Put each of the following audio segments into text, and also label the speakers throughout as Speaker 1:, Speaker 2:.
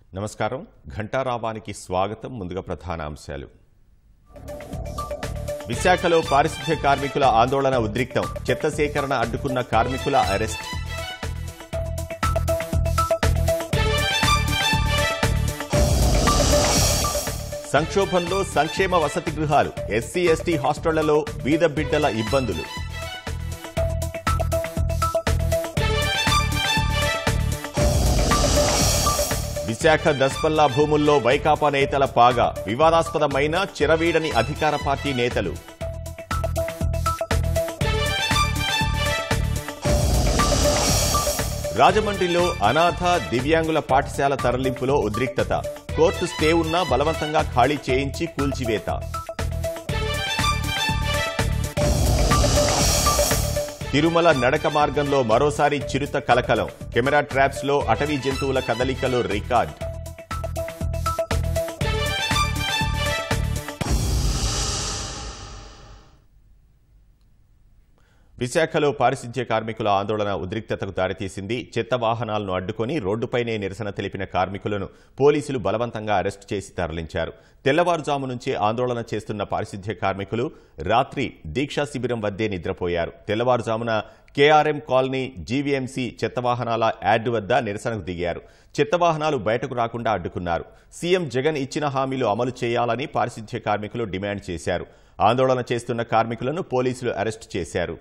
Speaker 1: నమస్కారం ఘంటారావానికి స్వాగతం ముందుగా ప్రధాన అంశాలు విశాఖలో పారిశుద్ధ్య కార్మికుల ఆందోళన ఉద్రిక్తం చెత్త సేకరణ అడ్డుకున్న కార్మికుల అరెస్ట్ సంక్షోభంలో సంక్షేమ వసతి గృహాలు ఎస్సీ ఎస్టీ హాస్టళ్లలో బీద బిడ్డల ఇబ్బందులు విశాఖ దస్పల్లా భూముల్లో వైకాపా నేతల పాగా వివాదాస్పదమైన చిరవీడని అధికార పార్టీ నేతలు రాజమండ్రిలో అనాథ దివ్యాంగుల పాఠశాల తరలింపులో ఉద్రిక్తత కోర్టు స్టే ఉన్నా బలవంతంగా ఖాళీ చేయించి కూల్చివేత తిరుమల నడక మార్గంలో మరోసారి చిరుత కలకలం కెమెరా ట్రాప్స్ లో అటవీ జంతువుల కదలికలు రికార్డ్ విశాఖలో పారిశుధ్య కార్మికుల ఆందోళన ఉద్రిక్తతకు దారితీసింది చెత్త వాహనాలను అడ్డుకొని రోడ్డుపైనే నిరసన తెలిపిన కార్మికులను పోలీసులు బలవంతంగా అరెస్టు చేసి తరలించారు తెల్లవారుజాము నుంచే ఆందోళన చేస్తున్న పారిశుధ్య కార్మికులు రాత్రి దీక్షా శిబిరం వద్దే నిద్రపోయారు తెల్లవారుజామున కేఆర్ఎం కాలనీ జీవీఎంసీ చెత్త వాహనాల యార్డ్ వద్ద నిరసనకు దిగారు చెత్త వాహనాలు బయటకు రాకుండా అడ్డుకున్నారు సీఎం జగన్ ఇచ్చిన హామీలు అమలు చేయాలని పారిశుధ్య కార్మికులు డిమాండ్ చేశారు ఆందోళన చేస్తున్న కార్మికులను పోలీసులు అరెస్టు చేశారు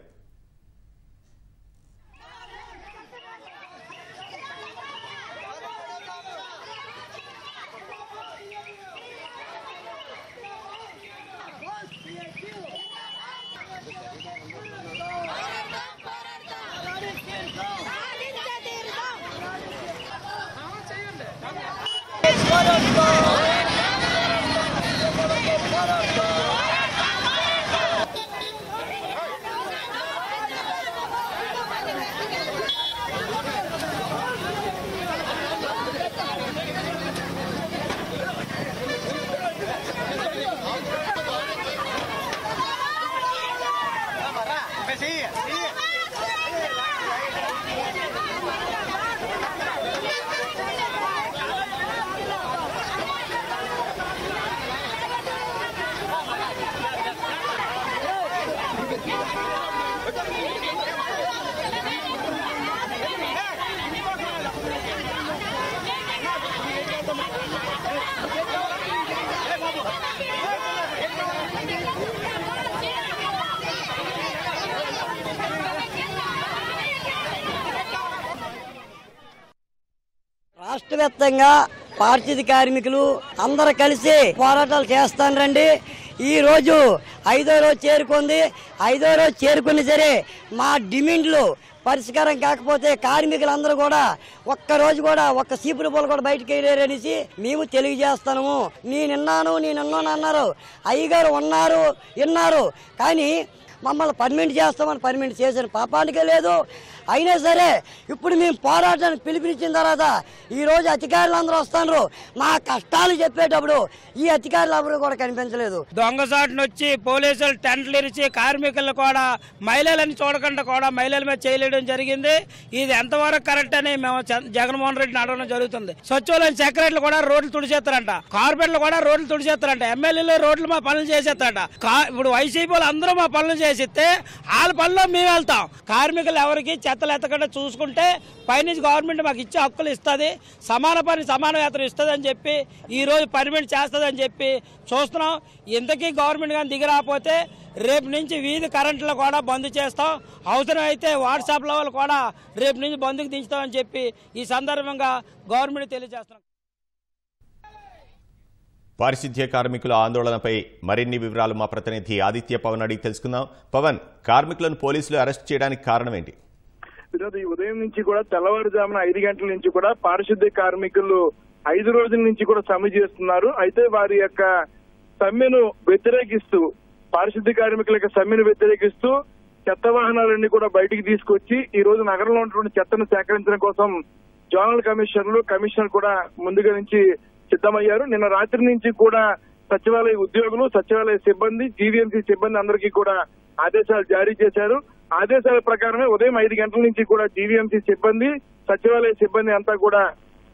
Speaker 2: రాష్ట్ర వ్యాప్తంగా పారిశుద్ధ్య కార్మికులు అందరూ కలిసి పోరాటాలు చేస్తానండి ఈ రోజు ఐదో రోజు చేరుకుంది ఐదో రోజు చేరుకుని సరే మా డిమాండ్లు పరిష్కారం కాకపోతే కార్మికులందరూ కూడా ఒక్క రోజు కూడా ఒక్క సీపుల పూలు కూడా బయటకు వెళ్ళారనేసి మేము తెలియజేస్తాము నేనున్నాను నేనున్నాను అన్నారు అయ్యగారు ఉన్నారు విన్నారు కానీ మమ్మల్ని పర్మిట్ చేస్తామని పర్మిట్ చేసిన పాపానికే లేదు అయినా సరే ఇప్పుడు మేము పోరాటానికి పిలుపునిచ్చిన తర్వాత ఈ రోజు అధికారులు అందరూ వస్తున్నారు మా కష్టాలు చెప్పేటప్పుడు ఈ అధికారులు ఎవరు కూడా కనిపించలేదు
Speaker 3: దొంగసాటును వచ్చి పోలీసులు టెంట్లు ఇరిచి కార్మికులను కూడా మహిళలని చూడకుండా కూడా మహిళల మీద చేయలేయడం జరిగింది ఇది ఎంతవరకు కరెక్ట్ అని మేము చ- జగన్మోహన్ రెడ్డిని అడగడం జరుగుతుంది సచివాలయం సెక్రటరీలు కూడా రోడ్లు తుడిచేస్తారంట కార్పొరేట్లు కూడా రోడ్లు తుడిచేస్తారంట ఎమ్మెల్యేలు రోడ్లు మా పనులు చేసేస్తారంట కా- ఇప్పుడు వైసీపీ వాళ్ళు అందరూ మా పనులు చేసిస్తే వాళ్ళ పనిలో మేము వెళ్తాం కార్మికులు ఎవరికి చెత్తలు ఎత్తకుండా చూసుకుంటే పైనుంచి గవర్నమెంట్ మాకు ఇచ్చే హక్కులు ఇస్తుంది సమాన పని సమాన వేతనం ఇస్తుంది అని చెప్పి ఈ రోజు పర్మిట్ చేస్తుంది అని చెప్పి చూస్తున్నాం ఇంతకీ గవర్నమెంట్ కానీ దిగి రాకపోతే రేపు నుంచి వీధి కరెంట్లో కూడా బంద్ చేస్తాం అవసరం అయితే వాట్సాప్ లెవెల్ కూడా రేపు నుంచి బంద్కు దించుతామని చెప్పి ఈ సందర్భంగా గవర్నమెంట్ తెలియజేస్తున్నాం
Speaker 1: పారిశుధ్య కార్మికుల ఆందోళనపై మరిన్ని వివరాలు మా ప్రతినిధి ఆదిత్య పవన్ అడిగి తెలుసుకుందాం పవన్ కార్మికులను పోలీసులు అరెస్ట్ చేయడానికి కారణం ఏంటి
Speaker 4: ఈరోజు ఈ ఉదయం నుంచి కూడా తెల్లవారుజామున ఐదు గంటల నుంచి కూడా పారిశుద్ధ్య కార్మికులు ఐదు రోజుల నుంచి కూడా సమ్మె చేస్తున్నారు అయితే వారి యొక్క సమ్మెను వ్యతిరేకిస్తూ పారిశుద్ధ్య కార్మికుల యొక్క సమ్మెను వ్యతిరేకిస్తూ చెత్త వాహనాలన్నీ కూడా బయటికి తీసుకొచ్చి ఈ రోజు నగరంలో ఉన్నటువంటి చెత్తను సేకరించడం కోసం జోనల్ కమిషనర్లు కమిషనర్ కూడా ముందుగా నుంచి సిద్ధమయ్యారు నిన్న రాత్రి నుంచి కూడా సచివాలయ ఉద్యోగులు సచివాలయ సిబ్బంది జీవీఎంసీ సిబ్బంది అందరికీ కూడా ఆదేశాలు జారీ చేశారు ఆదేశాల ప్రకారమే ఉదయం ఐదు గంటల నుంచి కూడా జీవీఎంసీ సిబ్బంది సచివాలయ సిబ్బంది అంతా కూడా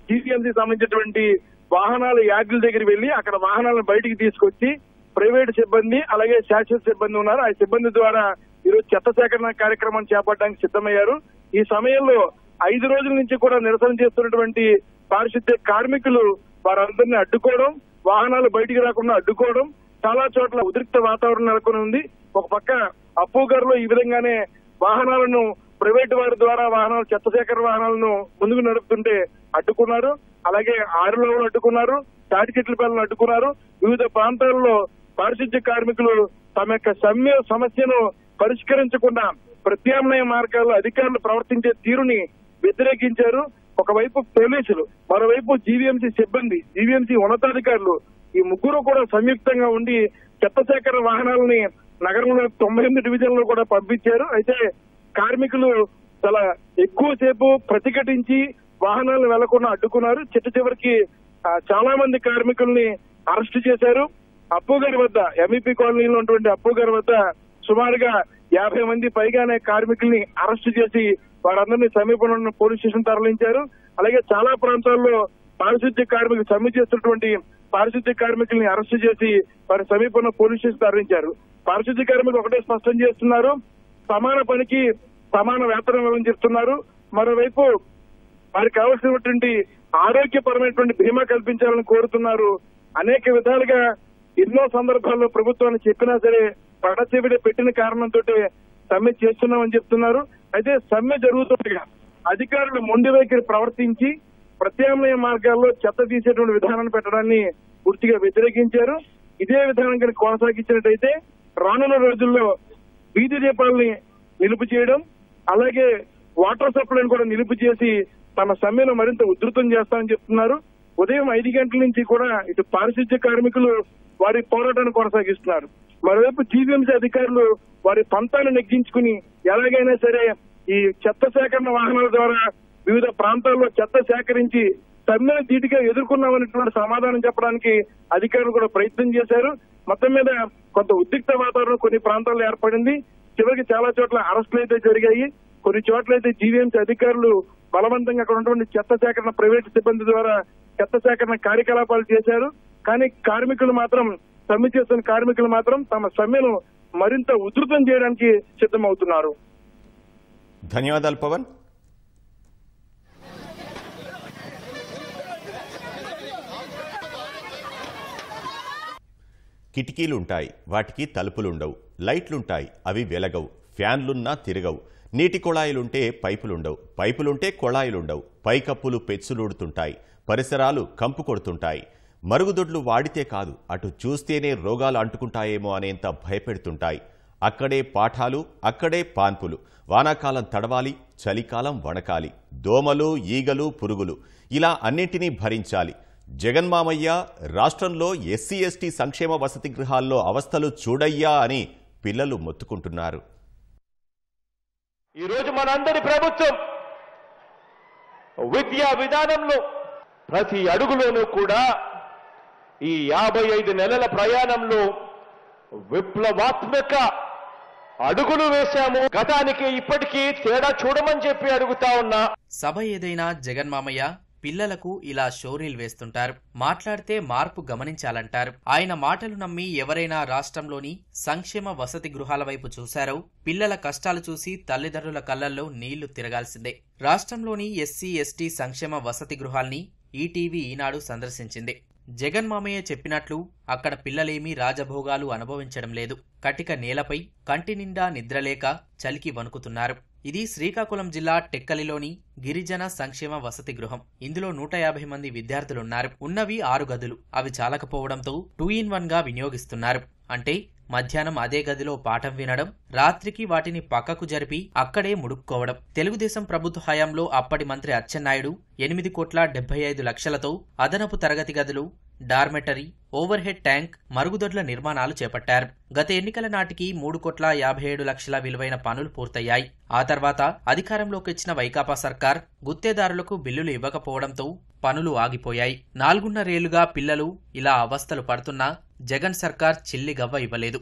Speaker 4: జీవీఎంసీ సంబంధించినటువంటి వాహనాల యార్డుల దగ్గరికి వెళ్లి అక్కడ వాహనాలను బయటికి తీసుకొచ్చి ప్రైవేట్ సిబ్బంది అలాగే శాశ్వత సిబ్బంది ఉన్నారు ఆ సిబ్బంది ద్వారా ఈరోజు చెత్త సేకరణ కార్యక్రమాన్ని చేపట్టడానికి సిద్ధమయ్యారు ఈ సమయంలో ఐదు రోజుల నుంచి కూడా నిరసన చేస్తున్నటువంటి పారిశుద్ధ్య కార్మికులు వారందరినీ అడ్డుకోవడం వాహనాలు బయటికి రాకుండా అడ్డుకోవడం చాలా చోట్ల ఉద్రిక్త వాతావరణం నెలకొని ఉంది ఒక పక్క అప్పుగారులో ఈ విధంగానే వాహనాలను ప్రైవేట్ వారి ద్వారా వాహనాలు చెత్త సేకరణ వాహనాలను ముందుకు నడుపుతుంటే అడ్డుకున్నారు అలాగే ఆరులో అడ్డుకున్నారు తాటి చెట్ల పిల్లలను అడ్డుకున్నారు వివిధ ప్రాంతాల్లో పారిశుద్ధ్య కార్మికులు తమ యొక్క సమ్మె సమస్యను పరిష్కరించకుండా ప్రత్యామ్నాయ మార్గాల్లో అధికారులు ప్రవర్తించే తీరుని వ్యతిరేకించారు ఒకవైపు పోలీసులు మరోవైపు జీవీఎంసీ సిబ్బంది జీవీఎంసీ ఉన్నతాధికారులు ఈ ముగ్గురు కూడా సంయుక్తంగా ఉండి చెత్త సేకరణ వాహనాలని నగరంలో తొంభై ఎనిమిది డివిజన్లో కూడా పంపించారు అయితే కార్మికులు చాలా ఎక్కువ సేపు ప్రతిఘటించి వాహనాలను వెళ్లకుండా అడ్డుకున్నారు చిట్ట చివరికి ఆ, చాలా మంది కార్మికుల్ని అరెస్ట్ చేశారు అప్పు గారి వద్ద ఎంఈపీ కాలనీలో ఉన్నటువంటి అప్పు గారి వద్ద సుమారుగా యాభై మంది పైగానే కార్మికుల్ని అరెస్ట్ చేసి వారందరినీ సమీపంలో ఉన్న పోలీస్ స్టేషన్ తరలించారు అలాగే చాలా ప్రాంతాల్లో పారిశుద్ధ్య కార్మికులు సమ్మె చేస్తున్నటువంటి పారిశుద్ధ్య కార్మికుల్ని అరెస్ట్ చేసి వారి సమీపంలో పోలీస్ స్టేషన్ తరలించారు పారిశుద్ధ్య కార్మికులు ఒకటే స్పష్టం చేస్తున్నారు సమాన పనికి సమాన వేతనం ఇవ్వని చెప్తున్నారు మరోవైపు వారికి కావాల్సినటువంటి ఆరోగ్యపరమైనటువంటి బీమా కల్పించాలని కోరుతున్నారు అనేక విధాలుగా ఎన్నో సందర్భాల్లో ప్రభుత్వాన్ని చెప్పినా సరే పడచెవిడ పెట్టిన కారణంతో సమ్మె చేస్తున్నామని చెప్తున్నారు అయితే సమ్మె జరుగుతుండగా అధికారులు మొండి వైఖరి ప్రవర్తించి ప్రత్యామ్నాయ మార్గాల్లో చెత్త తీసేటువంటి విధానాన్ని పెట్టడాన్ని పూర్తిగా వ్యతిరేకించారు ఇదే విధానం కనుక కొనసాగించినట్టయితే రానున్న రోజుల్లో వీధి దీపాలని నిలుపు చేయడం అలాగే వాటర్ సప్లైని కూడా నిలుపు చేసి తమ సమ్మెను మరింత ఉధృతం చేస్తామని చెప్తున్నారు ఉదయం ఐదు గంటల నుంచి కూడా ఇటు పారిశుద్ధ్య కార్మికులు వారి పోరాటాన్ని కొనసాగిస్తున్నారు మరోవైపు జీవీఎంసీ అధికారులు వారి పంతాన్ని నెగ్గించుకుని ఎలాగైనా సరే ఈ చెత్త సేకరణ వాహనాల ద్వారా వివిధ ప్రాంతాల్లో చెత్త సేకరించి సమ్మెను ధీటుగా ఎదుర్కొన్నామనేటువంటి సమాధానం చెప్పడానికి అధికారులు కూడా ప్రయత్నం చేశారు మొత్తం మీద కొంత ఉద్రిక్త వాతావరణం కొన్ని ప్రాంతాల్లో ఏర్పడింది చివరికి చాలా చోట్ల అరెస్టులు అయితే జరిగాయి కొన్ని చోట్ల అయితే జీవీఎంసీ అధికారులు బలవంతంగా అక్కడ ఉన్నటువంటి చెత్త సేకరణ ప్రైవేట్ సిబ్బంది ద్వారా చెత్త సేకరణ కార్యకలాపాలు చేశారు కానీ కార్మికులు మాత్రం సమ్మె చేస్తున్న కార్మికులు మాత్రం తమ సమ్మెను మరింత ఉధృతం చేయడానికి సిద్ధమవుతున్నారు
Speaker 1: ధన్యవాదాలు పవన్ కిటికీలుంటాయి వాటికి తలుపులుండవు లైట్లుంటాయి అవి వెలగవు ఫ్యాన్లున్నా తిరగవు నీటి కుళాయిలుంటే పైపులుండవు పైపులుంటే కొళాయిలుండవు పైకప్పులు పెచ్చులూడుతుంటాయి పరిసరాలు కంపు కొడుతుంటాయి మరుగుదొడ్లు వాడితే కాదు అటు చూస్తేనే రోగాలు అంటుకుంటాయేమో అనేంత భయపెడుతుంటాయి అక్కడే పాఠాలు అక్కడే పాన్పులు వానాకాలం తడవాలి చలికాలం వణకాలి దోమలు ఈగలు పురుగులు ఇలా అన్నింటినీ భరించాలి జగన్మామయ్య రాష్ట్రంలో ఎస్సీ ఎస్టీ సంక్షేమ వసతి గృహాల్లో అవస్థలు చూడయ్యా అని పిల్లలు మొత్తుకుంటున్నారు
Speaker 5: ఈరోజు మనందరి ప్రభుత్వం విద్యా విధానంలో ప్రతి అడుగులోనూ కూడా ఈ యాభై ఐదు నెలల ప్రయాణంలో విప్లవాత్మక అడుగులు వేశాము గతానికి ఇప్పటికీ తేడా చూడమని చెప్పి అడుగుతా ఉన్నా
Speaker 6: సభ ఏదైనా జగన్మామయ్య పిల్లలకు ఇలా షోరీలు వేస్తుంటారు మాట్లాడితే మార్పు గమనించాలంటారు ఆయన మాటలు నమ్మి ఎవరైనా రాష్ట్రంలోని సంక్షేమ వసతి గృహాల వైపు చూశారో పిల్లల కష్టాలు చూసి తల్లిదండ్రుల కళ్ళల్లో నీళ్లు తిరగాల్సిందే రాష్ట్రంలోని ఎస్సీ ఎస్టీ సంక్షేమ వసతి గృహాల్ని ఈటీవీ ఈనాడు సందర్శించింది జగన్ మామయ్య చెప్పినట్లు అక్కడ పిల్లలేమీ రాజభోగాలు అనుభవించడం లేదు కటిక నేలపై కంటి నిండా నిద్రలేక చలికి వణుకుతున్నారు ఇది శ్రీకాకుళం జిల్లా టెక్కలిలోని గిరిజన సంక్షేమ వసతి గృహం ఇందులో నూట యాభై మంది విద్యార్థులున్నారు ఉన్నవి ఆరు గదులు అవి చాలకపోవడంతో టూ ఇన్ వన్ గా వినియోగిస్తున్నారు అంటే మధ్యాహ్నం అదే గదిలో పాఠం వినడం రాత్రికి వాటిని పక్కకు జరిపి అక్కడే ముడుక్కోవడం తెలుగుదేశం ప్రభుత్వ హయాంలో అప్పటి మంత్రి అచ్చెన్నాయుడు ఎనిమిది కోట్ల డెబ్బై ఐదు లక్షలతో అదనపు తరగతి గదులు డార్మెటరీ ఓవర్ హెడ్ ట్యాంక్ మరుగుదొడ్ల నిర్మాణాలు చేపట్టారు గత ఎన్నికల నాటికి మూడు కోట్ల యాభై ఏడు లక్షల విలువైన పనులు పూర్తయ్యాయి ఆ తర్వాత అధికారంలోకి వచ్చిన వైకాపా సర్కార్ గుత్తేదారులకు బిల్లులు ఇవ్వకపోవడంతో పనులు ఆగిపోయాయి నాలుగున్నరేళ్లుగా పిల్లలు ఇలా అవస్థలు పడుతున్నా జగన్ సర్కార్ చిల్లిగవ్వ ఇవ్వలేదు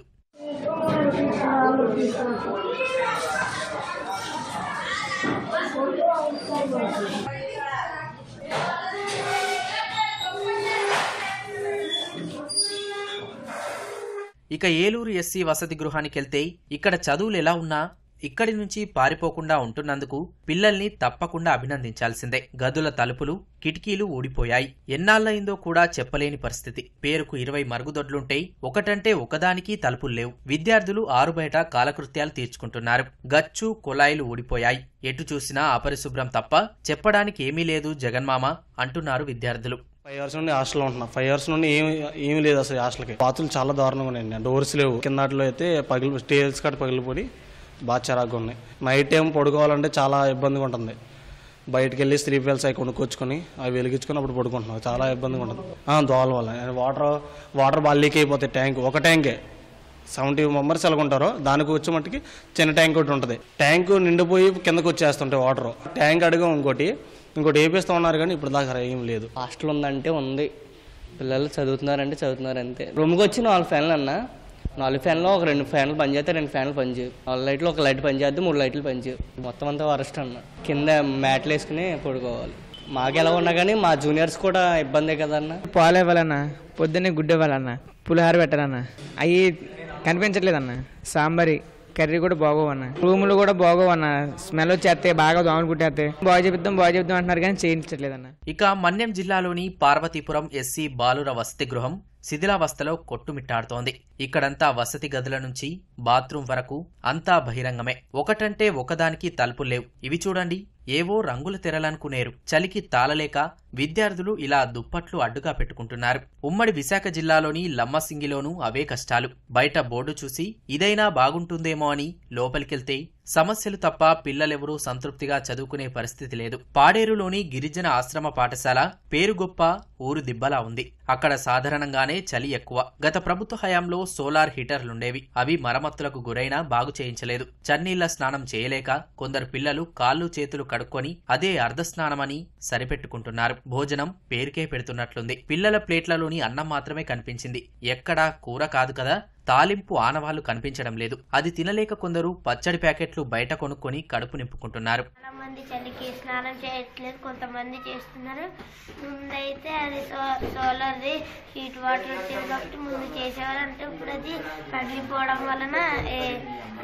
Speaker 6: ఇక ఏలూరు ఎస్సీ వసతి గృహానికెళ్తే ఇక్కడ చదువులు ఎలా ఉన్నా ఇక్కడి నుంచి పారిపోకుండా ఉంటున్నందుకు పిల్లల్ని తప్పకుండా అభినందించాల్సిందే గదుల తలుపులు కిటికీలు ఊడిపోయాయి ఎన్నాళ్ళయిందో కూడా చెప్పలేని పరిస్థితి పేరుకు ఇరవై మరుగుదొడ్లుంటే ఒకటంటే ఒకదానికి తలుపులు లేవు విద్యార్థులు ఆరుబయట కాలకృత్యాలు తీర్చుకుంటున్నారు గచ్చు కుళాయిలు ఊడిపోయాయి ఎటు చూసినా అపరిశుభ్రం తప్ప చెప్పడానికి ఏమీ లేదు జగన్మామ అంటున్నారు విద్యార్థులు
Speaker 7: ఫైవ్ ఇయర్స్ నుండి హాస్టల్లో ఉంటున్నా ఫైవ్ ఇయర్స్ నుండి ఏమి ఏమి లేదు అసలు హాస్టల్కి బాతులు చాలా దారుణంగా ఉన్నాయండి డోర్స్ లేవు కిందట్లో అయితే పగిలి స్టేల్స్ కట్ పగిలిపోయి బాగా చిరాకుగా ఉన్నాయి నైట్ టైం పడుకోవాలంటే చాలా ఇబ్బందిగా ఉంటుంది బయటకు వెళ్ళి స్త్రీ పిల్స్ అవి కొనుక్కొచ్చుకొని అవి వెలిగించుకొని అప్పుడు పడుకుంటున్నాం చాలా ఇబ్బందిగా ఉంటుంది ఆ, దోవల వల్ల వాటర్ వాటర్ బాగా లీక్ అయిపోతాయి ట్యాంక్ ఒక ట్యాంకే సెవెంటీ మెంబర్స్ ఎలాగుంటారో దానికి వచ్చే మట్టుకి చిన్న ట్యాంక్ ఒకటి ఉంటుంది ట్యాంక్ నిండిపోయి కిందకు వచ్చేస్తుంటాయి వాటర్ ట్యాంక్ అడిగాం ఇంకోటి ఇంకోటి వేపిస్తా ఉన్నారు కానీ ఇప్పుడు దాకా ఏం లేదు
Speaker 8: హాస్టల్ ఉందంటే ఉంది పిల్లలు చదువుతున్నారంటే చదువుతున్నారు అంతే రూమ్కి వచ్చి నాలుగు ఫ్యాన్లు అన్న నాలుగు ఫ్యాన్లో ఒక రెండు ఫ్యాన్లు పనిచేస్తే రెండు ఫ్యాన్లు పనిచేయవు నాలుగు లైట్లు ఒక లైట్ పనిచేస్తే మూడు లైట్లు పనిచేయవు మొత్తం అంతా వరస్ట్ అన్న కింద మ్యాట్లు వేసుకుని పడుకోవాలి మాకు ఎలా ఉన్నా కానీ మా జూనియర్స్ కూడా ఇబ్బందే కదన్న
Speaker 9: పాలు ఇవ్వాలన్నా పొద్దున్నే గుడ్డు ఇవ్వాలన్నా పులిహార పెట్టాలన్నా అవి కనిపించట్లేదన్న సాంబారి కర్రీ కూడా బాగోవన్న రూములు కూడా బాగోవన్న స్మెల్ వచ్చేస్తే బాగా దోమలు కుట్టేస్తే బాగా చెప్తాం బాగా చెప్తాం అంటున్నారు కానీ చేయించట్లేదన్న
Speaker 6: ఇక మన్యం జిల్లాలోని పార్వతీపురం ఎస్సీ బాలుర వసతి గృహం శిథిలావస్థలో కొట్టుమిట్టాడుతోంది ఇక్కడంతా వసతి గదుల నుంచి బాత్రూం వరకు అంతా బహిరంగమే ఒకటంటే ఒకదానికి తలుపులు లేవు ఇవి చూడండి ఏవో రంగుల తెరలనుకునేరు చలికి తాళలేక విద్యార్థులు ఇలా దుప్పట్లు అడ్డుగా పెట్టుకుంటున్నారు ఉమ్మడి విశాఖ జిల్లాలోని లమ్మసింగిలోనూ అవే కష్టాలు బయట బోర్డు చూసి ఇదైనా బాగుంటుందేమో అని లోపలికెళ్తే సమస్యలు తప్ప పిల్లలెవరూ సంతృప్తిగా చదువుకునే పరిస్థితి లేదు పాడేరులోని గిరిజన ఆశ్రమ పాఠశాల పేరు గొప్ప ఊరు దిబ్బలా ఉంది అక్కడ సాధారణంగానే చలి ఎక్కువ గత ప్రభుత్వ హయాంలో సోలార్ హీటర్లుండేవి అవి మరమ్మతులకు గురైనా బాగు చేయించలేదు చన్నీళ్ల స్నానం చేయలేక కొందరు పిల్లలు కాళ్ళు చేతులు కడుక్కొని అదే అర్ధస్నానమని సరిపెట్టుకుంటున్నారు భోజనం పేరుకే పెడుతున్నట్లుంది పిల్లల ప్లేట్లలోని అన్నం మాత్రమే కనిపించింది ఎక్కడా కూర కాదు కదా తాలింపు ఆనవాళ్లు కనిపించడం లేదు అది తినలేక కొందరు పచ్చడి ప్యాకెట్లు బయట కొనుక్కొని కడుపు నింపుకుంటున్నారు
Speaker 10: చాలా మంది చలికి స్నానం చేయట్లేదు కొంతమంది చేస్తున్నారు ముందైతే అది సో సోలార్ది హీట్ వాటర్ వచ్చేది కాబట్టి ముందు చేసేవారు అంటే ఇప్పుడు అది పగిలిపోవడం వలన ఏ-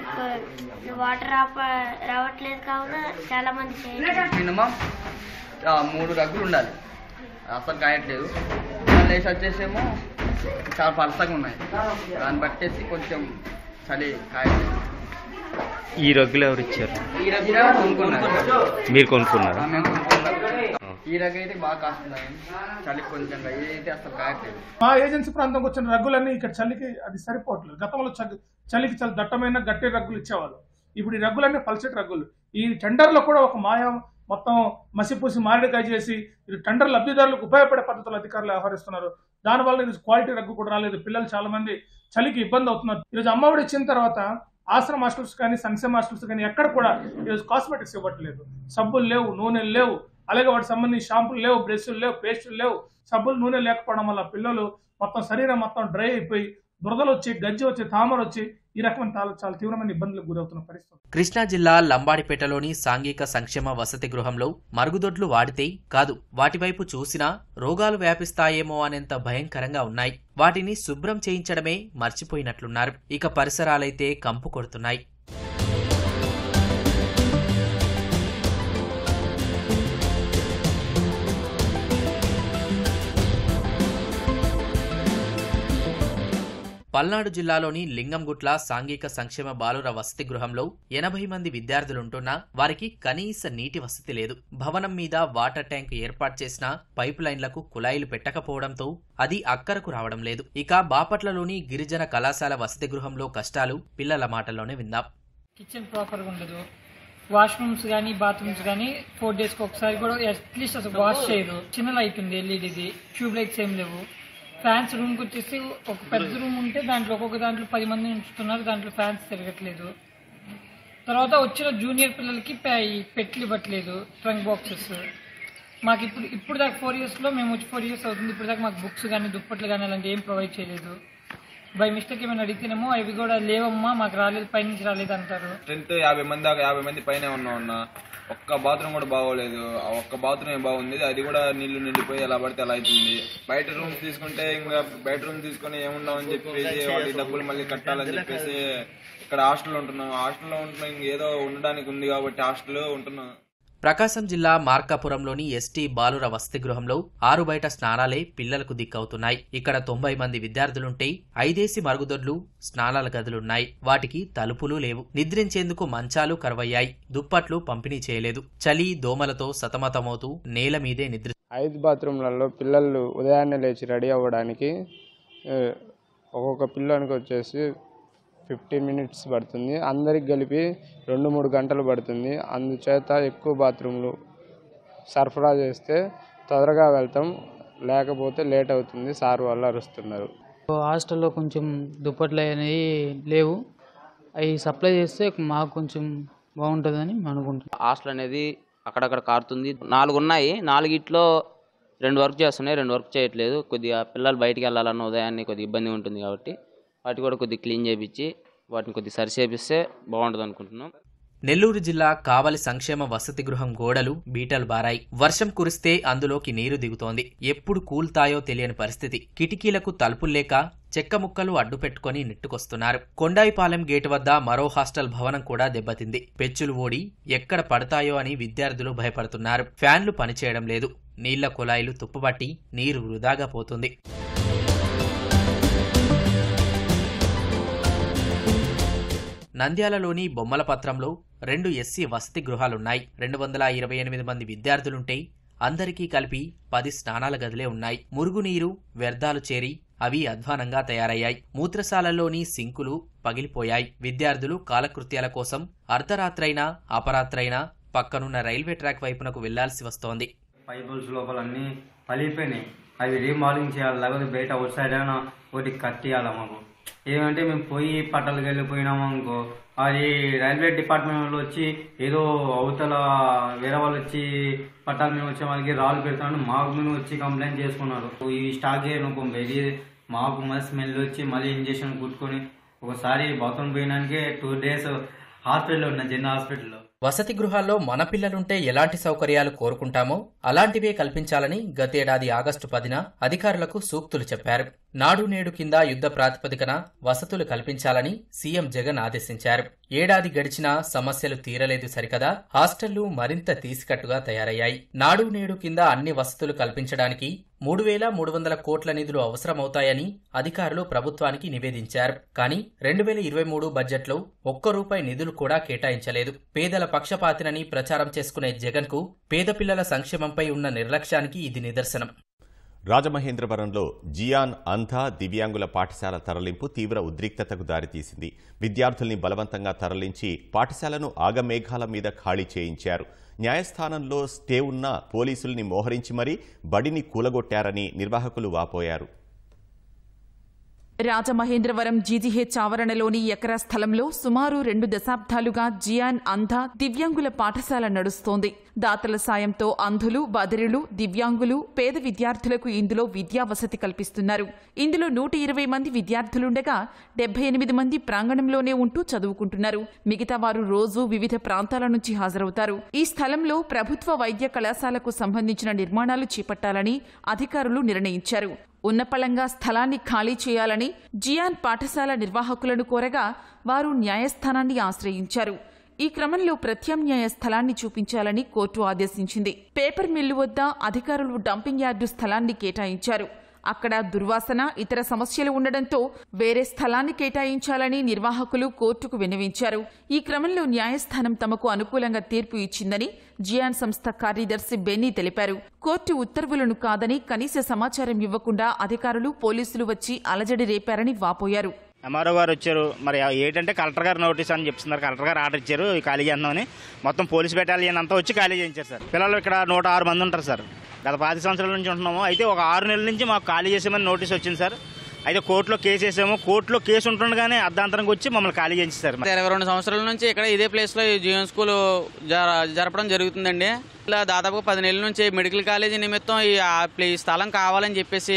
Speaker 10: కొ- వాటర్ రాప రావట్లేదు కావున చాలా మంది చేయట్లేదు
Speaker 8: మినిమం మూడు రగ్గులు ఉండాలి అసలు కాయట్లేదు లేసి వచ్చేసేమో చాలా పలసగా ఉన్నాయి దాన్ని బట్టేసి కొంచెం చలి కాయట్లేదు
Speaker 11: ఈ రగ్గులు ఎవరు ఇచ్చారు
Speaker 8: ఈ రగ్గు కొనుక్కున్నారు
Speaker 11: మీరు కొనుక్కున్నారా
Speaker 8: మేము కొనుక్కున్నాం ఈ రగ్గు అయితే బాగా కాస్తున్నాయి చలి కొంచెం అయితే అసలు కాయట్లేదు
Speaker 12: మా ఏజెన్సీ ప్రాంతంకి వచ్చిన రగ్గులన్నీ ఇక్కడ చలికి అది సరిపోవట్లేదు గతంలో చలి- చలికి చాలా దట్టమైన గట్టి రగ్గులు ఇచ్చేవాళ్ళు ఇప్పుడు ఈ రగ్గులన్నీ పల్చటి రగ్గులు ఈ టెండర్లో కూడా ఒక మాయం మొత్తం మసిపూసి మారేడుకాయ చేసి ఇది టెండర్ లబ్ధిదారులకు ఉపయోగపడే పద్ధతులు అధికారులు వ్యవహరిస్తున్నారు దానివల్ల ఇది క్వాలిటీ రగ్గు కూడా రాలేదు పిల్లలు చాలా మంది చలికి ఇబ్బంది అవుతున్నారు ఈరోజు అమ్మఒడి ఇచ్చిన తర్వాత ఆశ్రమ హాస్టల్స్ కానీ సంక్షేమ హాస్టల్స్ కానీ ఎక్కడ కూడా ఈరోజు కాస్మెటిక్స్ ఇవ్వట్లేదు సబ్బులు లేవు నూనెలు లేవు అలాగే వాటికి సంబంధించి షాంపులు లేవు బ్రష్లు లేవు పేస్టులు లేవు సబ్బులు నూనె లేకపోవడం వల్ల పిల్లలు మొత్తం శరీరం మొత్తం డ్రై అయిపోయి దురదలు వచ్చి గజ్జి వచ్చి తామర వచ్చి ఈ రకమైన చాలా చాలా తీవ్రమైన ఇబ్బందులకు గురవుతున్న పరిస్థితి
Speaker 6: కృష్ణా జిల్లా లంబాడిపేటలోని సాంఘిక సంక్షేమ వసతి గృహంలో మరుగుదొడ్లు వాడితే కాదు వాటివైపు చూసినా రోగాలు వ్యాపిస్తాయేమో అనేంత భయంకరంగా ఉన్నాయి వాటిని శుభ్రం చేయించడమే మర్చిపోయినట్లున్నారు ఇక పరిసరాలైతే కంపు కొడుతున్నాయి పల్నాడు జిల్లాలోని లింగంగుట్ల సాంఘిక సంక్షేమ బాలుర వసతి గృహంలో ఎనభై మంది విద్యార్థులుంటున్నా వారికి కనీస నీటి వసతి లేదు భవనం మీద వాటర్ ట్యాంక్ ఏర్పాటు చేసిన పైపు లైన్లకు కుళాయిలు పెట్టకపోవడంతో అది అక్కరకు రావడం లేదు ఇక బాపట్లలోని గిరిజన కళాశాల వసతి గృహంలో కష్టాలు పిల్లల మాటల్లోనే విందాం
Speaker 13: కిచెన్ ప్రాపర్గా ఉండదు వాష్రూమ్స్ కానీ బాత్రూమ్స్ కానీ ఫోర్ డేస్కి ఒకసారి కూడా అట్లీస్ట్ అసలు వాష్ చేయరు చిన్న లైట్ ఉంది ఎల్ఈడిది ట్యూబ్ లైట్స్ ఏం లేవు ఫ్యాన్స్ రూమ్కి వచ్చేసి ఒక పెద్ద రూమ్ ఉంటే దాంట్లో ఒక్కొక్క దాంట్లో పది మంది ఉంచుతున్నారు దాంట్లో ఫ్యాన్స్ తిరగట్లేదు తర్వాత వచ్చిన జూనియర్ పిల్లలకి పే- ఈ పెట్లు ఇవ్వట్లేదు ట్రంక్ బాక్సెస్ మాకు ఇప్పుడు ఇప్పుడు దాకా ఫోర్ ఇయర్స్లో మేము వచ్చి ఫోర్ ఇయర్స్ అవుతుంది ఇప్పుడు దాకా మాకు బుక్స్ కానీ దుప్పట్లు కానీ అలాంటి ఏం ప్రొవైడ్ చేయలేదు బై మిస్టేక్ ఏమైనా అడిగితేనేమో అవి కూడా లేవమ్మా మాకు రాలేదు పైనుంచి రాలేదు అంటారు
Speaker 14: స్ట్రెంత్ యాభై మంది దాకా యాభై మంది పైన ఉన్నాం అన్న ఒక్క బాత్రూమ్ కూడా బాగోలేదు ఆ ఒక్క బాత్రూమ్ ఏ బాగుంది అది కూడా నీళ్లు నిండిపోయి ఎలా పడితే అలా అవుతుంది బయట రూమ్స్ తీసుకుంటే ఇంకా బయట రూమ్ తీసుకొని ఏముండవని చెప్పేసి వాటి డబ్బులు మళ్ళీ కట్టాలని చెప్పేసి ఇక్కడ హాస్టల్ ఉంటున్నాం హాస్టల్లో ఉంటున్నాం ఇంకేదో ఉండడానికి ఉంది కాబట్టి హాస్టల్ ఉంటున్నాం
Speaker 6: ప్రకాశం జిల్లా మార్కాపురంలోని ఎస్టీ బాలుర వసతి గృహంలో ఆరు బయట స్నానాలే పిల్లలకు దిక్కవుతున్నాయి ఇక్కడ తొంభై మంది విద్యార్థులుంటే ఐదేసి మరుగుదొడ్లు స్నానాల గదులున్నాయి వాటికి తలుపులు లేవు నిద్రించేందుకు మంచాలు కరువయ్యాయి దుప్పట్లు పంపిణీ చేయలేదు చలి దోమలతో సతమతమవుతూ నేల మీదే నిద్ర
Speaker 15: ఐదు బాత్రూమ్లలో పిల్లలు ఉదయాన్నే లేచి రెడీ అవ్వడానికి ఆ, ఒక్కొక్క పిల్లోనికి వచ్చేసి ఫిఫ్టీన్ మినిట్స్ పడుతుంది అందరికి కలిపి రెండు మూడు గంటలు పడుతుంది అందుచేత ఎక్కువ బాత్రూమ్లు సరఫరా చేస్తే త్వరగా వెళ్తాం లేకపోతే లేట్ అవుతుంది సార్ వాళ్ళు అరుస్తున్నారు
Speaker 16: హాస్టల్లో కొంచెం దుప్పట్లు అనేవి లేవు అవి సప్లై చేస్తే మాకు కొంచెం బాగుంటుందని అనుకుంటున్నాం
Speaker 17: హాస్టల్ అనేది అక్కడక్కడ కారుతుంది నాలుగు ఉన్నాయి నాలుగిట్లో రెండు వర్క్ చేస్తున్నాయి రెండు వర్క్ చేయట్లేదు కొద్దిగా పిల్లలు బయటికి వెళ్ళాలన్న ఉదయాన్నే కొద్దిగా ఇబ్బంది ఉంటుంది కాబట్టి వాటి కూడా కొద్దిగా క్లీన్ చేపించి వాటిని కొద్దిగా సరి చేపిస్తే బాగుంటుంది అనుకుంటున్నాం
Speaker 6: నెల్లూరు జిల్లా కావలి సంక్షేమ వసతి గృహం గోడలు బీటలు బారాయి వర్షం కురిస్తే అందులోకి నీరు దిగుతోంది ఎప్పుడు కూల్తాయో తెలియని పరిస్థితి కిటికీలకు తలుపులు లేక చెక్క ముక్కలు అడ్డుపెట్టుకుని నెట్టుకొస్తున్నారు కొండాయిపాలెం గేటు వద్ద మరో హాస్టల్ భవనం కూడా దెబ్బతింది పెచ్చులు ఓడి ఎక్కడ పడతాయో అని విద్యార్థులు భయపడుతున్నారు ఫ్యాన్లు పనిచేయడం లేదు నీళ్ల కుళాయిలు తుప్పుబట్టి నీరు వృధాగా పోతుంది నంద్యాలలోని బొమ్మల పత్రంలో రెండు ఎస్సీ వసతి గృహాలున్నాయి రెండు వందల ఇరవై ఎనిమిది మంది విద్యార్థులుంటే అందరికీ కలిపి పది స్నానాల గదులే ఉన్నాయి మురుగునీరు వ్యర్థాలు చేరి అవి అధ్వానంగా తయారయ్యాయి మూత్రశాలల్లోని సింకులు పగిలిపోయాయి విద్యార్థులు కాలకృత్యాల కోసం అర్ధరాత్రైనా అపరాత్రైనా పక్కనున్న రైల్వే ట్రాక్ వైపునకు వెళ్లాల్సి వస్తోంది
Speaker 18: పైపుల్స్ లోపల అన్ని పలిగిపోయినాయి అవి రీమాలింగ్ చేయాలి లేకపోతే బయట అవుట్ సైడ్ అయినా ఒకటి కట్టియాలి మాకు ఏమంటే మేము పోయి పట్టాలకు వెళ్ళిపోయినాము అనుకో అది రైల్వే డిపార్ట్మెంట్ వాళ్ళు వచ్చి ఏదో అవతల వేరే వాళ్ళు వచ్చి పట్టాల మీద వచ్చే వాళ్ళకి రాళ్ళు పెడతాను మాకు మేము వచ్చి కంప్లైంట్ చేసుకున్నారు ఈ స్టాక్ చేయను ఇది మాకు మళ్ళీ స్మెల్ వచ్చి మళ్ళీ ఇంజక్షన్ కుట్టుకొని ఒకసారి బాత్రూమ్ పోయినానికి టూ డేస్ హాస్పిటల్లో ఉన్న జనరల్ హాస్పిటల్లో
Speaker 6: వసతి గృహాల్లో మన పిల్లలుంటే ఎలాంటి సౌకర్యాలు కోరుకుంటామో అలాంటివే కల్పించాలని గతేడాది ఆగస్టు పదిన అధికారులకు సూక్తులు చెప్పారు నాడు నేడు కింద యుద్ధ ప్రాతిపదికన వసతులు కల్పించాలని సీఎం జగన్ ఆదేశించారు ఏడాది గడిచినా సమస్యలు తీరలేదు సరికదా హాస్టళ్లు మరింత తీసికట్టుగా తయారయ్యాయి నాడు నేడు కింద అన్ని వసతులు కల్పించడానికి మూడు వేల మూడు వందల కోట్ల నిధులు అవసరమవుతాయని అధికారులు ప్రభుత్వానికి నివేదించారు కానీ రెండు వేల ఇరవై మూడు బడ్జెట్లో ఒక్క రూపాయి నిధులు కూడా కేటాయించలేదు పేదల పక్షపాతినని ప్రచారం చేసుకునే జగన్కు పేద పిల్లల సంక్షేమంపై ఉన్న నిర్లక్ష్యానికి ఇది నిదర్శనం
Speaker 1: రాజమహేంద్రవరంలో జియాన్ అంధ దివ్యాంగుల పాఠశాల తరలింపు తీవ్ర ఉద్రిక్తతకు దారితీసింది విద్యార్థుల్ని బలవంతంగా తరలించి పాఠశాలను ఆగమేఘాల మీద ఖాళీ చేయించారు న్యాయస్థానంలో స్టే ఉన్న పోలీసుల్ని మోహరించి మరీ బడిని కూలగొట్టారని నిర్వాహకులు వాపోయారు
Speaker 19: రాజమహేంద్రవరం జీజీహెచ్ ఆవరణలోని ఎకరా స్థలంలో సుమారు రెండు దశాబ్దాలుగా జియాన్ అంధ దివ్యాంగుల పాఠశాల నడుస్తోంది దాతల సాయంతో అంధులు బదిరులు దివ్యాంగులు పేద విద్యార్థులకు ఇందులో విద్యా వసతి కల్పిస్తున్నారు ఇందులో నూట ఇరవై మంది విద్యార్థులుండగా డెబ్బై ఎనిమిది మంది ప్రాంగణంలోనే ఉంటూ చదువుకుంటున్నారు మిగతా వారు రోజు వివిధ ప్రాంతాల నుంచి హాజరవుతారు ఈ స్థలంలో ప్రభుత్వ వైద్య కళాశాలకు సంబంధించిన నిర్మాణాలు చేపట్టాలని అధికారులు నిర్ణయించారు ఉన్నపళంగా స్థలాన్ని ఖాళీ చేయాలని జియాన్ పాఠశాల నిర్వాహకులను కోరగా వారు న్యాయస్థానాన్ని ఆశ్రయించారు ఈ క్రమంలో ప్రత్యామ్నాయ స్థలాన్ని చూపించాలని కోర్టు ఆదేశించింది పేపర్ మిల్లు వద్ద అధికారులు డంపింగ్ యార్డు స్థలాన్ని కేటాయించారు అక్కడ దుర్వాసన ఇతర సమస్యలు ఉండడంతో వేరే స్థలాన్ని కేటాయించాలని నిర్వాహకులు కోర్టుకు విన్నవించారు ఈ క్రమంలో న్యాయస్థానం తమకు అనుకూలంగా తీర్పు ఇచ్చిందని జియాన్ సంస్థ కార్యదర్శి బెన్నీ తెలిపారు కోర్టు ఉత్తర్వులను కాదని కనీస సమాచారం ఇవ్వకుండా అధికారులు పోలీసులు వచ్చి అలజడి రేపారని వాపోయారు
Speaker 20: ఎంఆర్ఓ గారు వచ్చారు మరి ఏంటంటే కలెక్టర్ గారు నోటీస్ అని చెప్తున్నారు కలెక్టర్ గారు ఆర్డర్ ఇచ్చారు ఈ ఖాళీ చేద్దామని మొత్తం పోలీస్ బెటాలియన్ అంతా వచ్చి ఖాళీ చేయించారు సార్ పిల్లలు ఇక్కడ నూట ఆరు మంది ఉంటారు సార్ గత పాతి సంవత్సరాల నుంచి ఉంటున్నాము అయితే ఒక ఆరు నెలల నుంచి మాకు ఖాళీ చేసామని నోటీస్ వచ్చింది సార్ అయితే కోర్టులో కేసు వేసాము కోర్టులో కేసు ఉంటుండగానే అర్ధాంతరంగా వచ్చి మమ్మల్ని ఖాళీ చేయించారు
Speaker 21: ఇరవై రెండు సంవత్సరాల నుంచి ఇక్కడ ఇదే ప్లేస్ లో జీవన్ స్కూల్ జర- జరపడం జరుగుతుందండి ఇలా దాదాపు పది నెలల నుంచి మెడికల్ కాలేజీ నిమిత్తం ఈ ఆ ప్లే- ఈ స్థలం కావాలని చెప్పేసి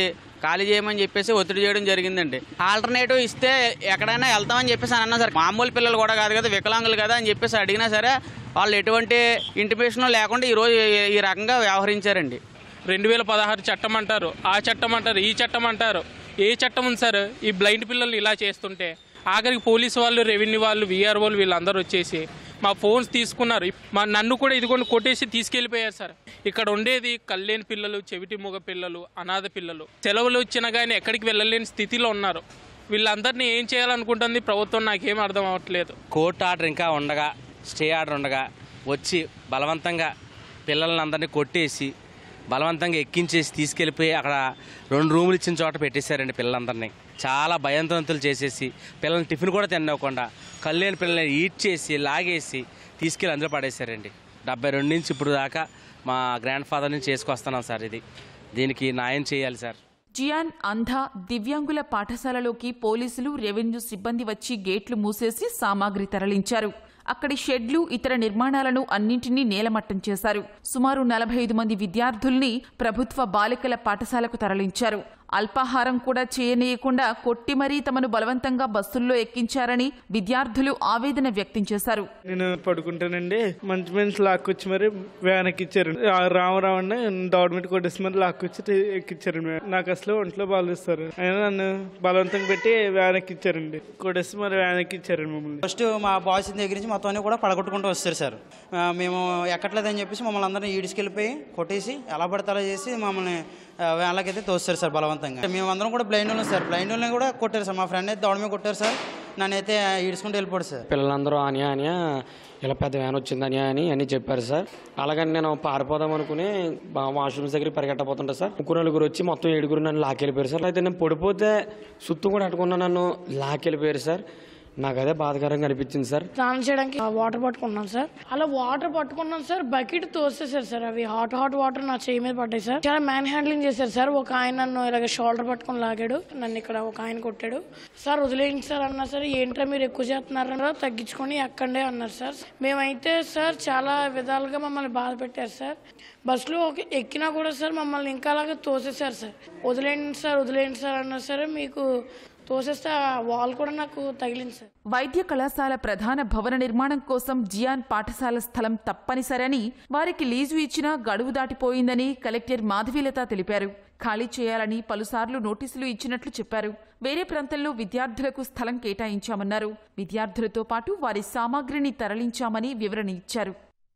Speaker 21: ఖాళీ చేయమని చెప్పేసి ఒత్తిడి చేయడం జరిగిందండి ఆల్టర్నేటివ్ ఇస్తే ఎక్కడైనా వెళ్తామని చెప్పేసి అని అన్నా సరే మామూలు పిల్లలు కూడా కాదు కదా వికలాంగులు కదా అని చెప్పేసి అడిగినా సరే వాళ్ళు ఎటువంటి ఇంటిమేషన్ లేకుండా ఈరోజు ఈ- ఈ రకంగా వ్యవహరించారండి
Speaker 2: రెండు వేల పదహారు చట్టం అంటారు ఆ చట్టం అంటారు ఈ చట్టం అంటారు ఏ చట్టం ఉంది సార్ ఈ బ్లైండ్ పిల్లల్ని ఇలా చేస్తుంటే ఆఖరికి పోలీసు వాళ్ళు రెవెన్యూ వాళ్ళు విఆర్ వాళ్ళు వీళ్ళందరూ వచ్చేసి మా ఫోన్స్ తీసుకున్నారు మా నన్ను కూడా ఇదిగోండి కొట్టేసి తీసుకెళ్ళిపోయారు సార్ ఇక్కడ ఉండేది కళ్ళేని పిల్లలు చెవిటి మూగ పిల్లలు అనాథ పిల్లలు సెలవులు వచ్చినా కానీ ఎక్కడికి వెళ్ళలేని స్థితిలో ఉన్నారు వీళ్ళందరినీ ఏం చేయాలనుకుంటుంది ప్రభుత్వం నాకేం అర్థం అవ్వట్లేదు
Speaker 22: కోర్టు ఆర్డర్ ఇంకా ఉండగా స్టే ఆర్డర్ ఉండగా వచ్చి బలవంతంగా పిల్లల్ని అందరినీ కొట్టేసి బలవంతంగా ఎక్కించేసి తీసుకెళ్ళిపోయి అక్కడ రెండు రూములు ఇచ్చిన చోట పెట్టేశారండి పిల్లలందరినీ చాలా భయంతవంతులు చేసేసి పిల్లల్ని టిఫిన్ కూడా తినకుండా కళ్ళేని పిల్లల్ని ఈట్ చేసి లాగేసి తీసుకెళ్ళి అందులో పడేశారండి డెబ్బై రెండు నుంచి ఇప్పుడు దాకా మా గ్రాండ్ ఫాదర్ నుంచి చేసుకొస్తున్నాం సార్ ఇది దీనికి న్యాయం చేయాలి సార్
Speaker 19: జియాన్ అంధ దివ్యాంగుల పాఠశాలలోకి పోలీసులు రెవెన్యూ సిబ్బంది వచ్చి గేట్లు మూసేసి సామాగ్రి తరలించారు అక్కడి షెడ్లు ఇతర నిర్మాణాలను అన్నింటినీ నేలమట్టం చేశారు సుమారు నలభై ఐదు మంది విద్యార్థుల్ని ప్రభుత్వ బాలికల పాఠశాలకు తరలించారు అల్పాహారం కూడా చేయనీయకుండా కొట్టి మరీ తమను బలవంతంగా బస్సుల్లో ఎక్కించారని విద్యార్థులు ఆవేదన వ్యక్తం చేశారు
Speaker 23: నేను పడుకుంటానండి మంచి మంచి లాక్కొచ్చి మరి వ్యాన్ ఎక్కిచ్చారు రామరావు అండి గవర్నమెంట్ కొట్టేసి మరి లాక్కొచ్చి ఎక్కిచ్చారు నాకు అసలు ఒంట్లో బాగాలేస్తారు అయినా నన్ను బలవంతంగా పెట్టి వ్యాన్ ఎక్కిచ్చారండి కొట్టేసి మరి వ్యాన్ ఎక్కిచ్చారండి మమ్మల్ని
Speaker 24: ఫస్ట్ మా బాయ్స్ దగ్గర నుంచి మొత్తం అన్ని కూడా పడగొట్టుకుంటూ వస్తారు సార్ ఆ, మేము ఎక్కట్లేదని చెప్పేసి మమ్మల్ని అందరినీ ఈడ్చుకెళ్ళిపోయి కొట్టేసి ఎలా పడితే అలా చేసి మమ్మల్ని ఆ, వ్యాన్లకైతే తోస్తారు సార్ బలవంతంగా మేమందరం కూడా బ్లైండ్ ఉన్నాం సార్ బ్లైండ్ వాళ్ళని కూడా కొట్టారు సార్ మా ఫ్రెండ్ అయితే దౌడ మీద కొట్టారు సార్ నన్నైతే ఈడ్చుకుంటూ వెళ్ళిపోడు సార్
Speaker 25: పిల్లలందరూ అనియా అనియా ఇలా పెద్ద వ్యాన్ వచ్చింది అనియా అని అన్ని చెప్పారు సార్ అలాగని నేను పారిపోదాం అనుకుని వాష్రూమ్స్ దగ్గర పరిగెట్టబోతుంటా సార్ ముగ్గురు నలుగురు వచ్చి మొత్తం ఏడుగురు నన్ను లాక్కెళ్ళిపోయారు సార్ అయితే నేను పడిపోతే సుత్తు కూడా అట్టుకున్నా నన్ను లాక్కెళ్ళిపోయారు సార్ నాకు అదే బాధకరంగా అనిపించింది సార్
Speaker 26: స్నానం చేయడానికి వాటర్ పట్టుకున్నాను సార్ అలా వాటర్ పట్టుకున్నాను సార్ బకెట్ తోసేసారు సార్ అవి హాట్ హాట్ వాటర్ నా చేయి మీద పడ్డాయి సార్ చాలా మ్యాన్ హ్యాండ్లింగ్ చేశారు సార్ ఒక ఆయన నన్ను ఇలాగ షోల్డర్ పట్టుకొని లాగాడు నన్ను ఇక్కడ ఒక ఆయన కొట్టాడు సార్ వదిలేయండి సార్ అన్నా సరే ఏంట్రా మీరు ఎక్కువ చేస్తున్నారన్నారా తగ్గించుకొని ఎక్కండే అన్నారు సార్ మేమైతే సార్ చాలా విధాలుగా మమ్మల్ని బాధ పెట్టారు సార్ బస్సులో ఒక ఎక్కినా కూడా సార్ మమ్మల్ని ఇంకా అలాగే తోసేశారు సార్ వదిలేయండి సార్ వదిలేయండి సార్ అన్నా సరే మీకు తోసేస్తే ఆ వాల్ కూడా నాకు తగిలింది సార్
Speaker 19: వైద్య కళాశాల ప్రధాన భవన నిర్మాణం కోసం జియాన్ పాఠశాల స్థలం తప్పనిసరని వారికి లీజు ఇచ్చినా గడువు దాటిపోయిందని కలెక్టర్ మాధవీలత తెలిపారు ఖాళీ చేయాలని పలుసార్లు నోటీసులు ఇచ్చినట్లు చెప్పారు వేరే ప్రాంతంలో విద్యార్థులకు స్థలం కేటాయించామన్నారు విద్యార్థులతో పాటు వారి సామాగ్రిని తరలించామని వివరణ ఇచ్చారు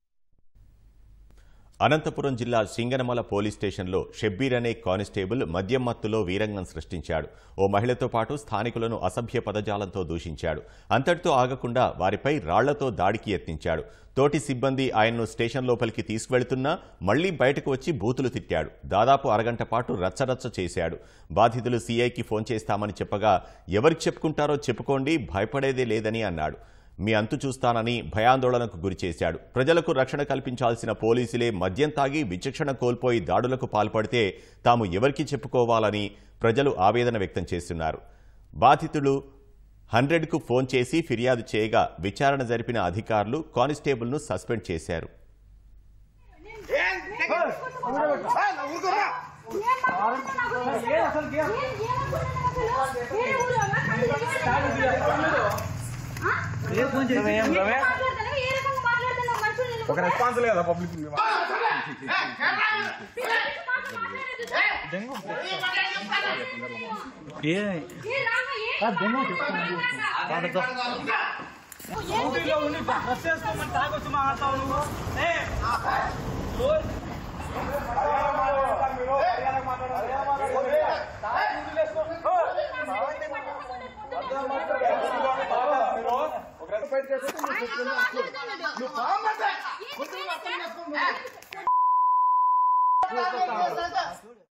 Speaker 1: అనంతపురం జిల్లా సింగనమల పోలీస్ స్టేషన్లో షబ్బీర్ అనే కానిస్టేబుల్ మద్యం మత్తులో వీరంగం సృష్టించాడు ఓ మహిళతో పాటు స్థానికులను అసభ్య పదజాలంతో దూషించాడు అంతటితో ఆగకుండా వారిపై రాళ్లతో దాడికి యత్నించాడు తోటి సిబ్బంది ఆయన్ను స్టేషన్ లోపలికి తీసుకువెళ్తున్నా మళ్లీ బయటకు వచ్చి బూతులు తిట్టాడు దాదాపు అరగంట పాటు రచ్చరచ్చ చేశాడు బాధితులు సీఐకి ఫోన్ చేస్తామని చెప్పగా ఎవరికి చెప్పుకుంటారో చెప్పుకోండి భయపడేదే లేదని అన్నాడు మీ అంతు చూస్తానని భయాందోళనకు గురిచేశాడు ప్రజలకు రక్షణ కల్పించాల్సిన పోలీసులే మద్యం తాగి విచక్షణ కోల్పోయి దాడులకు పాల్పడితే తాము ఎవరికి చెప్పుకోవాలని ప్రజలు ఆవేదన వ్యక్తం చేస్తున్నారు బాధితులు హండ్రెడ్కు ఫోన్ చేసి ఫిర్యాదు చేయగా విచారణ జరిపిన అధికారులు కానిస్టేబుల్ను సస్పెండ్ చేశారు
Speaker 27: ఒక రెస్పాన్స్ లేదా పబ్లిక్ నువ్వు